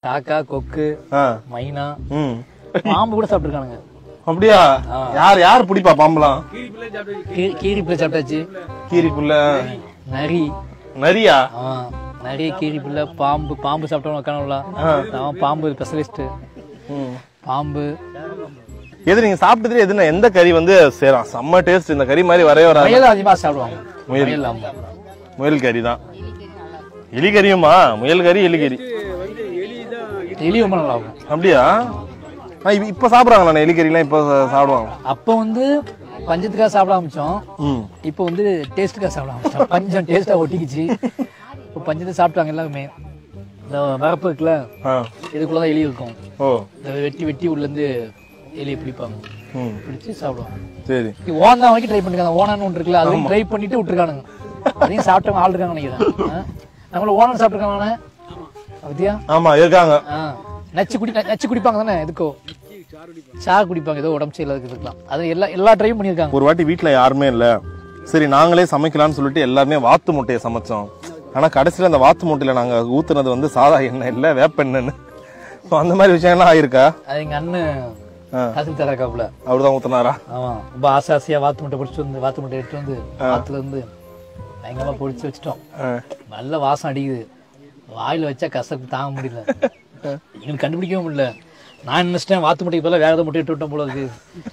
காக்கா கொக்கு ஆ மைனா ம் பாம்பு கூட சாப்பிட்டுருக்கானுங்க அப்படியா யார் யார் பிடிப்பா பாம்பலாம் கீ- கீரி பிள்ளை சாப்பிட்டாச்சு கீரிக்குள்ள நரி நரியா ஆ நிறைய கீரி பிள்ளை பாம்பு பாம்பு சாப்பிட்டவங்க உட்காந்துல அவன் பாம்பு ஸ்பெஷலிஸ்ட் ம். பாம்பு எது நீங்க சாப்பிட்டதுல எதுனா எந்த கறி வந்து சேரும் செம்ம டேஸ்ட் இந்த கறி மாதிரி வரவே வராது முயல் அதிகமா சாப்பிடுவாங்க முயல். முயல் ஆமா முயல் கறி தான் எலி கறியுமா முயல் கறி எலி கறி எலி ரொம்ப நல்லா இருக்கும் அப்படியா ஆ, இப்ப- இப்ப சாப்பிடுறாங்களா எலி கறிலாம் இப்ப சா- சாப்பிடுவாங்க அப்போ வந்து பஞ்சத்துக்காக சாப்பிட ஆரம்பிச்சோம் ம் இப்போ வந்து டேஸ்ட்டுக்காக சாப்பிட ஆரம்பிச்சோம் பஞ்சம் டேஸ்டா ஒட்டிக்கிச்சு இப்போ பஞ்சத்தை சாப்பிட்டாங்க எல்லாருமே இந்த வரப்பு இருக்குல்ல ஆ இதுக்குள்ளதான் எலி இருக்கும் ஓ இந்த வெட்டி வெட்டி உள்ள இருந்து எலியை பிடிப்பாங்க ம் பிடிச்சு சாப்பிடுவாங்க சரி ஓன் தான் வரைக்கும் ட்ரை பண்ணிருக்காங்க ஓனான்னு ஒன்று இருக்குல்ல அதையும் ட்ரை பண்ணிட்டு விட்டுருக்கானுங்க அதையும் சாப்பிட்டவங்க ஆள் இருக்காங்க நினைக்கிறேன் ஆ? நம்மள ஓனன் சாப்பிட்டுருக்காங்க அப்படியா ஆமா இருக்காங்க ஆ நச்சு குடி நச்சு குடிப்பாங்க தானே எதுக்கோ சாறு குடிப்பாங்க ஏதோ உடம்பு சரியில்லாததுக்கு இருக்கலாம் அது எல்லா எல்லா ட்ரையும் பண்ணியிருக்காங்க ஒரு வாட்டி வீட்ல யாருமே இல்ல சரி நாங்களே சமைக்கலாம்னு சொல்லிட்டு எல்லாருமே வாத்து முட்டையை சமைச்சோம் ஆனா கடைசியில அந்த வாத்து முட்டையில நாங்க ஊத்துனது வந்து சாதா எண்ணெய் இல்ல வேப்பெண்ணெய்னு So, அந்த மாதிரி விஷயம்லாம் ஆயிருக்கா அது எங்க அண்ணன் ஆ. கசில் தரக்காப்புல அவர்தான் ஊத்துனாரா ஆமா ரொம்ப ஆசை ஆசையா வாத்து முட்டை பிடிச்சி வந்து வாத்து முட்டை எடுத்து வந்து வாத்துல இருந்து பயங்கரமா பொடிச்சு வச்சுட்டோம் ஆ. நல்ல வாசம் அடிக்குது வாயில வச்சா கசப்பு தாங்க முடியல எங்களுக்கு கண்டுபிடிக்கவும் முடியல நான் நினைச்சிட்டேன் வாத்து முட்டைக்கு பதிலா வேற ஏதோ முட்டை இட்டு விட்டோம் போல இருக்கு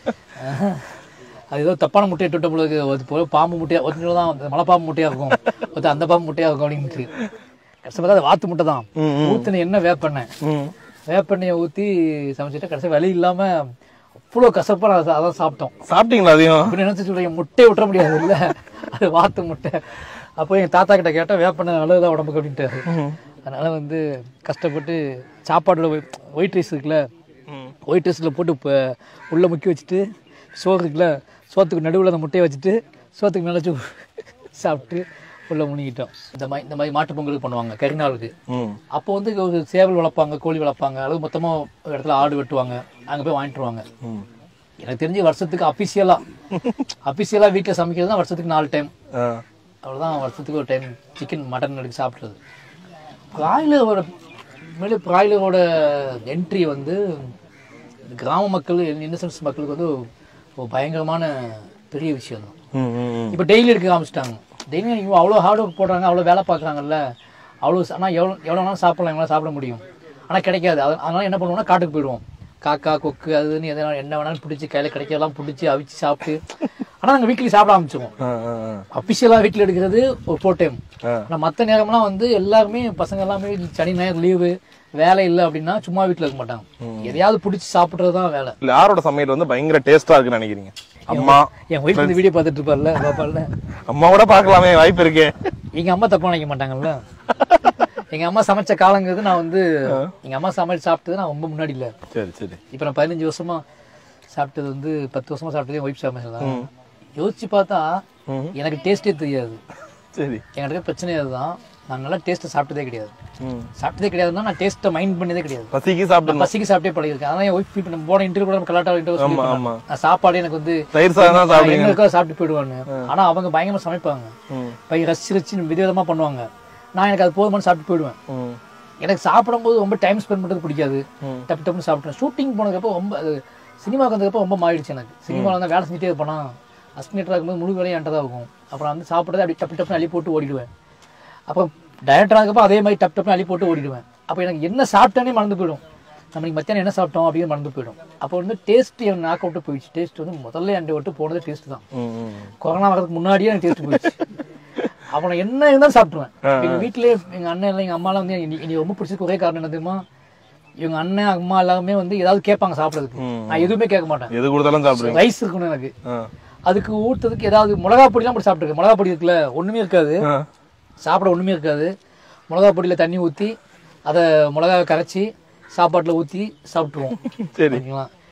அது ஏதோ தப்பான முட்டை இட்டு விட்டோம் போல இருக்கு அது போல பாம்பு முட்டையா ஒரு நிமிடம் தான் அந்த மலைப்பாம்பு முட்டையா இருக்கும் ஒருத்தர் அந்த பாம்பு முட்டையா இருக்கும் அப்படின்ட்டு கஷ்டப்பட்டா அது வாத்து முட்டை தான் ம், ஊத்துன என்ன வேப்பெண்ணெய் ம் வேப்பெண்ணெயை ஊத்தி சமைச்சிட்டு கடைசி வலி இல்லாம அவ்வளோ கசப்பா நான் அத- அதான் சாப்பிட்டோம் சாப்பிட்டீங்களா அதையும் அப்படின்னு நினைச்சு சொல்றீங்க முட்டையை விட்டுற முடியாது இல்ல அது வாத்து முட்டை அப்போ எங்க தாத்தா கிட்ட கேட்டா வேப்பெண்ணெய் நல்லதுதான் உடம்புக்கு அப்படின்ட்டாரு அதனால வந்து கஷ்டப்பட்டு சாப்பாடுல ஒயிட் ரைஸ் இருக்குல்ல ஒயிட் ரைஸ்ல போட்டு இப்போ உள்ள முக்கி வச்சுட்டு சோறு இருக்குல்ல சோத்துக்கு நடுவில் அந்த முட்டையை வச்சுட்டு சோத்துக்கு மேலே வச்சு சாப்பிட்டு உள்ள முழுங்கிட்டோம் இந்த மாதிரி இந்த மாதிரி மாட்டு பொங்கலுக்கு பண்ணுவாங்க கரிநாளுக்கு ம் அப்போ வந்து ஒரு சேவல் வளர்ப்பாங்க கோழி வளர்ப்பாங்க அல்லது மொத்தமா ஒரு இடத்துல ஆடு வெட்டுவாங்க அங்க போய் வாங்கிட்டு வருவாங்க ம் எனக்கு தெரிஞ்சு வருஷத்துக்கு அபிஷியலா அபிஷியலா வீட்டில் சமைக்கிறது தான் வருஷத்துக்கு நாலு டைம் ஆ அவ்வளவுதான் வருஷத்துக்கு ஒரு டைம் சிக்கன் மட்டன் எடுத்து சாப்பிட்றது பிராய்லரோட உண்மையிலே பிராய்லரோட என்ட்ரி வந்து கிராம மக்கள் இன்னசென்ஸ் மக்களுக்கு வந்து ஒரு பயங்கரமான பெரிய விஷயம் தான் ம் ம் ம். இப்போ டெய்லி எடுக்க ஆரம்பிச்சிட்டாங்க டெய்லி இவங்க அவ்வளோ ஹார்ட் ஒர்க் போடுறாங்க அவ்வளோ வேலை பார்க்குறாங்கல்ல அவ்வளோ ஆனால் எவ்வளோ எவ்வளோ நாளும் சாப்பிடலாம் எவ்வளோ சாப்பிட முடியும் ஆனால் கிடைக்காது அது அதனால என்ன பண்ணுவோம்னா காட்டுக்கு போயிடுவோம் காக்கா கொக்கு அதுன்னு எதனா என்ன வேணாலும் பிடிச்சி கையில் கிடைக்கலாம் பிடிச்சி அவிச்சு சாப்பிட்டு ஆனால் நாங்கள் வீக்லி சாப்பிட ஆரம்பிச்சிருவோம் ஆ ஆ ஆ. அஃபிஷியலாக வீட்டில் எடுக்கிறது ஒரு ஃபோர் டைம் ஆ. ஆனால் மற்ற நேரம்லாம் வந்து எல்லாருமே பசங்க எல்லாமே சனி ஞாயிறு லீவு வேலை இல்லை அப்படின்னா சும்மா வீட்டில் இருக்க மாட்டாங்க எதையாவது பிடிச்சி சாப்பிட்றது தான் வேலை இல்ல யாரோட சமையல் வந்து பயங்கர டேஸ்டா இருக்குன்னு நினைக்கிறீங்க அம்மா என் ஒய்ஃப் இந்த வீடியோ பார்த்துட்டு இருப்பார்ல பாப்பார்ல அம்மாவோட பார்க்கலாமே வாய்ப்பு இருக்கே எங்க அம்மா தப்பா நினைக்க மாட்டாங்கல்ல எங்க அம்மா சமைச்ச காலங்கிறது நான் வந்து எங்க அம்மா சமைச்சு சாப்பிட்டது நான் ரொம்ப முன்னாடி இல்ல சரி சரி இப்ப நான் பதினஞ்சு வருஷமா சாப்பிட்டது வந்து பத்து வருஷமா சாப்பிட்டதே ஒய்ஃப் சமைச்சதான் யோசிச்சு பார்த்தா ம். எனக்கு டேஸ்டே தெரியாது சரி என்கிட்ட இருக்க பிரச்சனை அதுதான் நான் நல்லா டேஸ்ட்டை சாப்பிட்டதே கிடையாது ம் சாப்பிட்டதே கிடையாதுன்னா நான் டேஸ்ட்டை மைண்ட் பண்ணதே கிடையாது பசிக்கு சாப்பிட்டு பசிக்கு சாப்பிட்டே பழகிருக்கேன் அதான் என் ஒய்ஃப் ஃபீல் பண்ண போன இன்டர்வியூ கூட கலாட்டா இன்டர்வியூ ஆமா ஆமா நான் சாப்பாடு எனக்கு வந்து தயிர் சாதம் தான் சாப்பிடுவீங்க என்ன இருக்கோ சாப்பிட்டு போயிடுவாங்க ஆனா அவங்க பயங்கரமா சமைப்பாங்க ம் பை ரசிச்சு ரசிச்சு விதவிதமா பண்ணுவாங்க நான் எனக்கு அது போதுமானு சாப்பிட்டு போயிடுவேன் ம் எனக்கு சாப்பிடும்போது ரொம்ப டைம் ஸ்பெண்ட் பண்றது பிடிக்காது ம். டப்பு டப்புன்னு சாப்பிட்டேன் ஷூட்டிங் போனதுக்கப்புறம் ரொம்ப அது சினிமாவுக்கு வந்ததுக்கப்புறம் ரொம்ப மாறிடுச்சு எனக்கு சினிமாவில் வந்து வேலை செஞ்சுட்டே இருப்பேனா அஸ்மினேட்டராக இருக்கும்போது முழு வேலையும் என்கிட்ட தான் இருக்கும் அப்புறம் வந்து சாப்பிட்றது அப்படி டப்பு டப்புன்னு அள்ளி போட்டு ஓடிடுவேன் அப்புறம் டைரக்டராக இருக்கப்போ அதே மாதிரி டப்பு டப்புன்னு அள்ளி போட்டு ஓடிடுவேன் அப்போ எனக்கு என்ன சாப்பிட்டேனே மறந்து போயிடும் நம்ம இன்னைக்கு மத்தியானம் என்ன சாப்பிட்டோம் அப்படின்னு மறந்து போயிடும் அப்போ வந்து டேஸ்ட் என் நாக் அவுட்டு போயிடுச்சு டேஸ்ட் வந்து முதல்ல என்கிட்ட விட்டு போனது டேஸ்ட் தான் ம் ம் கொரோனா வரதுக்கு முன்னாடியே எனக்கு டேஸ்ட் போயிடுச்சு அப்ப நான் என்ன இருந்தாலும் சாப்பிட்டுருவேன் எங்க வீட்லயே எங்க அண்ணன் இல்லை எங்க அம்மாலாம் வந்து எனக்கு எனக்கு ரொம்ப பிடிச்சதுக்கு ஒரே காரணம் என்ன தெரியுமா இவங்க அண்ணன் அம்மா எல்லாமே வந்து ஏதாவது கேட்பாங்க சாப்பிடறதுக்கு நான் எதுவுமே கேட்க மாட்டேன் எது கொடுத்தாலும் சாப்பிடுவீங்க ரைஸ் இருக்கணும் எனக்கு ஆ அதுக்கு ஊட்டுறதுக்கு ஏதாவது மிளகா பொடிலாம் போட்டு சாப்பிட்டுருக்கேன் மிளகா பொடி இருக்குல்ல ஒண்ணுமே இருக்காது ஆ. சாப்பிட ஒண்ணுமே இருக்காது மிளகா பொடியில தண்ணி ஊத்தி அதை மிளகா கரைச்சி சாப்பாட்டுல ஊத்தி சாப்பிட்டுருவோம் சரி ஓகேங்களா